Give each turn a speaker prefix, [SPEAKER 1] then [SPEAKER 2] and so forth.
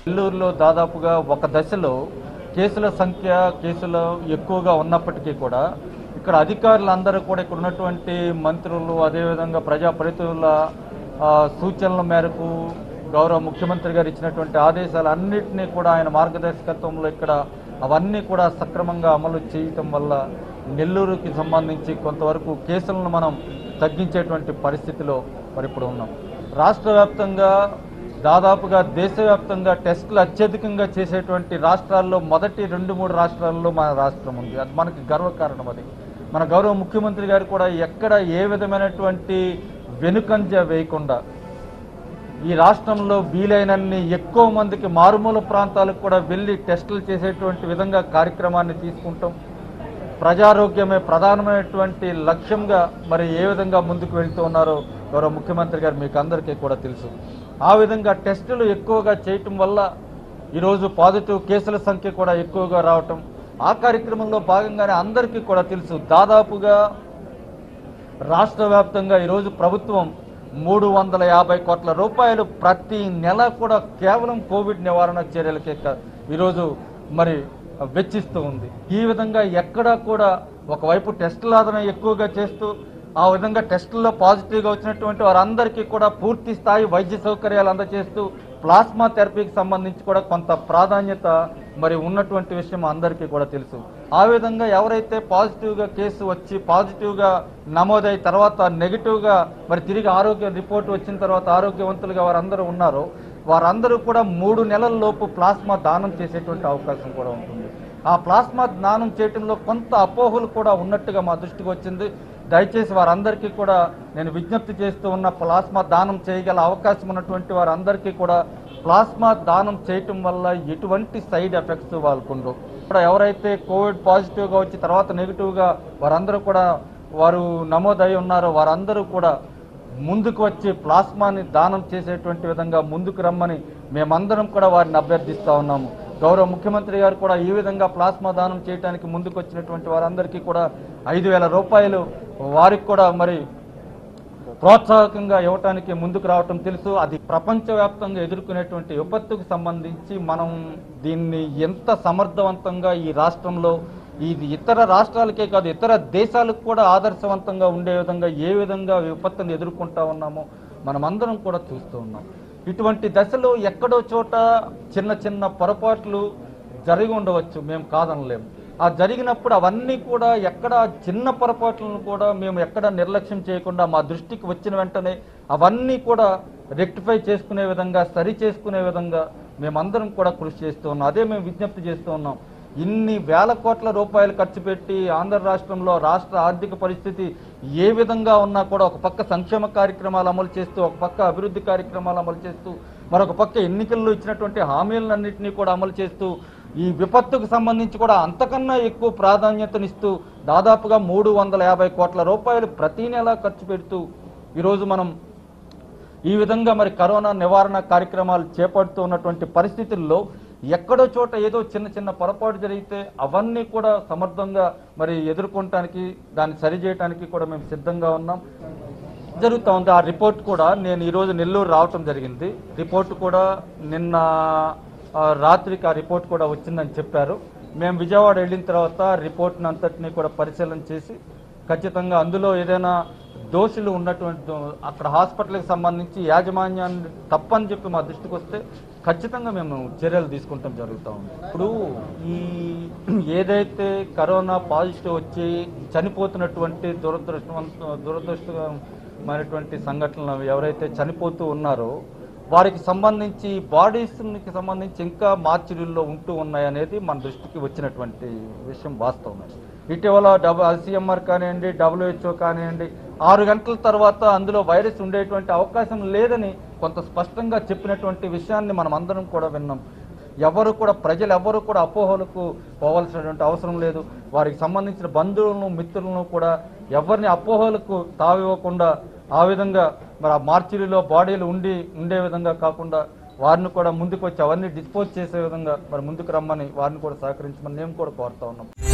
[SPEAKER 1] నెల్లూరులో దాదాపుగా ఒక దశలో కేసుల సంఖ్య కేసులు ఎక్కువగా ఉన్నప్పటికీ కూడా ఇక్కడ అధికారులందరూ కూడా ఇక్కడ ఉన్నటువంటి మంత్రులు అదేవిధంగా ప్రజాప్రతినిధుల ఆ, సూచనల మేరకు గౌరవ ముఖ్యమంత్రి గారు ఇచ్చినటువంటి ఆదేశాలు అన్నింటినీ కూడా ఆయన మార్గదర్శకత్వంలో ఇక్కడ అవన్నీ కూడా సక్రమంగా అమలు చేయటం వల్ల నెల్లూరుకి సంబంధించి కొంతవరకు కేసులను మనం తగ్గించేటువంటి పరిస్థితిలో మరి ఇప్పుడు ఉన్నాం రాష్ట్ర వ్యాప్తంగా దాదాపుగా దేశవ్యాప్తంగా టెస్టులు అత్యధికంగా చేసేటువంటి రాష్ట్రాల్లో మొదటి రెండు మూడు రాష్ట్రాల్లో మన రాష్ట్రం ఉంది అది మనకి గర్వకారణం అది మన గౌరవ ముఖ్యమంత్రి గారు కూడా ఎక్కడ ఏ విధమైనటువంటి వెనుకంజ వేయకుండా ఈ రాష్ట్రంలో వీలైనన్ని ఎక్కువ మందికి మారుమూల ప్రాంతాలకు కూడా వెళ్ళి టెస్టులు చేసేటువంటి విధంగా కార్యక్రమాన్ని తీసుకుంటాం ప్రజారోగ్యమే ప్రధానమైనటువంటి లక్ష్యంగా మరి ఏ విధంగా ముందుకు వెళ్తూ ఉన్నారో గౌరవ ముఖ్యమంత్రి గారు మీకు అందరికీ కూడా తెలుసు ఆ విధంగా టెస్టులు ఎక్కువగా చేయటం వల్ల ఈరోజు పాజిటివ్ కేసుల సంఖ్య కూడా ఎక్కువగా రావటం ఆ కార్యక్రమంలో భాగంగానే అందరికీ కూడా తెలుసు దాదాపుగా రాష్ట్ర వ్యాప్తంగా ఈరోజు ప్రభుత్వం మూడు వందల యాభై కోట్ల రూపాయలు ప్రతి నెల కూడా కేవలం కోవిడ్ నివారణ చర్యలకే క- ఈరోజు మరి వెచ్చిస్తూ ఉంది ఈ విధంగా ఎక్కడా కూడా ఒకవైపు టెస్టుల ఆదరణ ఎక్కువగా చేస్తూ ఆ విధంగా టెస్టుల్లో పాజిటివ్గా వచ్చినటువంటి వారందరికీ కూడా పూర్తి స్థాయి వైద్య సౌకర్యాలు అందజేస్తూ ప్లాస్మా థెరపీకి సంబంధించి కూడా కొంత ప్రాధాన్యత మరి ఉన్నటువంటి విషయం అందరికీ కూడా తెలుసు ఆ విధంగా ఎవరైతే పాజిటివ్గా కేసు వచ్చి పాజిటివ్గా నమోదై తర్వాత నెగిటివ్గా మరి తిరిగి ఆరోగ్య రిపోర్ట్ వచ్చిన తర్వాత ఆరోగ్యవంతులుగా వారందరూ ఉన్నారో వారందరూ కూడా మూడు నెలల లోపు ప్లాస్మా దానం చేసేటువంటి అవకాశం కూడా ఉంటుంది ఆ ప్లాస్మా దానం చేయటంలో కొంత అపోహలు కూడా ఉన్నట్టుగా మా దృష్టికి వచ్చింది దయచేసి వారందరికీ కూడా నేను విజ్ఞప్తి చేస్తూ ఉన్న ప్లాస్మా దానం చేయగల అవకాశం ఉన్నటువంటి వారందరికీ కూడా ప్లాస్మా దానం చేయటం వల్ల ఎటువంటి సైడ్ ఎఫెక్ట్స్ వాళ్ళకుండవు ఇక్కడ ఎవరైతే కోవిడ్ పాజిటివ్గా వచ్చి తర్వాత నెగిటివ్గా వారందరూ కూడా వారు నమోదై ఉన్నారో వారందరూ కూడా ముందుకు వచ్చి ప్లాస్మాని దానం చేసేటువంటి విధంగా ముందుకు రమ్మని మేమందరం కూడా వారిని అభ్యర్థిస్తా ఉన్నాము గౌరవ ముఖ్యమంత్రి గారు కూడా ఈ విధంగా ప్లాస్మా దానం చేయడానికి ముందుకు వచ్చినటువంటి వారందరికీ కూడా ఐదు వేల రూపాయలు వారికి కూడా మరి ప్రోత్సాహకంగా ఇవ్వటానికి ముందుకు రావటం తెలుసు అది ప్రపంచవ్యాప్తంగా ఎదుర్కొనేటువంటి విపత్తుకు సంబంధించి మనం దీన్ని ఎంత సమర్థవంతంగా ఈ రాష్ట్రంలో ఇది ఇతర రాష్ట్రాలకే కాదు ఇతర దేశాలకు కూడా ఆదర్శవంతంగా ఉండే విధంగా ఏ విధంగా విపత్తును ఎదుర్కొంటా ఉన్నామో మనమందరం కూడా చూస్తూ ఉన్నాం ఇటువంటి దశలో ఎక్కడో చోట చిన్న చిన్న పొరపాట్లు జరిగి ఉండవచ్చు మేము కాదనలేము ఆ జరిగినప్పుడు అవన్నీ కూడా ఎక్కడ చిన్న పొరపాట్లను కూడా మేము ఎక్కడ నిర్లక్ష్యం చేయకుండా మా దృష్టికి వచ్చిన వెంటనే అవన్నీ కూడా రెక్టిఫై చేసుకునే విధంగా సరి చేసుకునే విధంగా మేమందరం కూడా కృషి చేస్తూ ఉన్నాం అదే మేము విజ్ఞప్తి చేస్తూ ఉన్నాం ఇన్ని వేల కోట్ల రూపాయలు ఖర్చు పెట్టి ఆంధ్ర రాష్ట్రంలో రాష్ట్ర ఆర్థిక పరిస్థితి ఏ విధంగా ఉన్నా కూడా ఒక పక్క సంక్షేమ కార్యక్రమాలు అమలు చేస్తూ ఒక పక్క అభివృద్ధి కార్యక్రమాలు అమలు చేస్తూ మరొక పక్క ఎన్నికల్లో ఇచ్చినటువంటి హామీలన్నింటినీ కూడా అమలు చేస్తూ ఈ విపత్తుకు సంబంధించి కూడా అంతకన్నా ఎక్కువ ప్రాధాన్యతనిస్తూ దాదాపుగా మూడు వందల యాభై కోట్ల రూపాయలు ప్రతి నెల ఖర్చు పెడుతూ ఈరోజు మనం ఈ విధంగా మరి కరోనా నివారణ కార్యక్రమాలు చేపడుతూ ఉన్నటువంటి పరిస్థితుల్లో ఎక్కడో చోట ఏదో చిన్న చిన్న పొరపాటు జరిగితే అవన్నీ కూడా సమర్థంగా మరి ఎదుర్కొనటానికి దాన్ని సరిచేయటానికి కూడా మేము సిద్ధంగా ఉన్నాం జరుగుతూ ఉంది ఆ రిపోర్ట్ కూడా నేను ఈరోజు నెల్లూరు రావటం జరిగింది రిపోర్ట్ కూడా నిన్న ఆ, రాత్రికి ఆ రిపోర్ట్ కూడా వచ్చిందని చెప్పారు మేము విజయవాడ వెళ్ళిన తర్వాత రిపోర్ట్ని అంతటినీ కూడా పరిశీలన చేసి ఖచ్చితంగా అందులో ఏదైనా దోషులు ఉన్నటువంటి దో- అక్కడ హాస్పిటల్కి సంబంధించి యాజమాన్యాన్ని తప్పని చెప్పి మా దృష్టికి వస్తే ఖచ్చితంగా మేము చర్యలు తీసుకుంటాం జరుగుతూ ఉంది ఇప్పుడు ఈ ఏదైతే కరోనా పాజిటివ్ వచ్చి చనిపోతున్నటువంటి దురదృష్టవంత దురదృష్టమైనటువంటి సంఘటనలు ఎవరైతే చనిపోతూ ఉన్నారో వారికి సంబంధించి బాడీస్కి సంబంధించి ఇంకా మార్చిరీల్లో ఉంటూ ఉన్నాయనేది మన దృష్టికి వచ్చినటువంటి విషయం వాస్తవమే ఇటీవల డబు ఐసీఎంఆర్ కానివ్వండి డబ్ల్యూహెచ్ఓ కానివ్వండి ఆరు గంటల తర్వాత అందులో వైరస్ ఉండేటువంటి అవకాశం లేదని కొంత స్పష్టంగా చెప్పినటువంటి విషయాన్ని మనం అందరం కూడా విన్నాం ఎవరు కూడా ప్రజలు ఎవరు కూడా అపోహలకు పోవాల్సినటువంటి అవసరం లేదు వారికి సంబంధించిన బంధువులను మిత్రులను కూడా ఎవరిని అపోహలకు తావివ్వకుండా ఆ విధంగా మరి ఆ మార్చిరీలో బాడీలు ఉండి ఉండే విధంగా కాకుండా వారిని కూడా ముందుకు వచ్చి అవన్నీ డిస్పోజ్ చేసే విధంగా మరి ముందుకు రమ్మని వారిని కూడా సహకరించమని మేము కూడా కోరుతా ఉన్నాం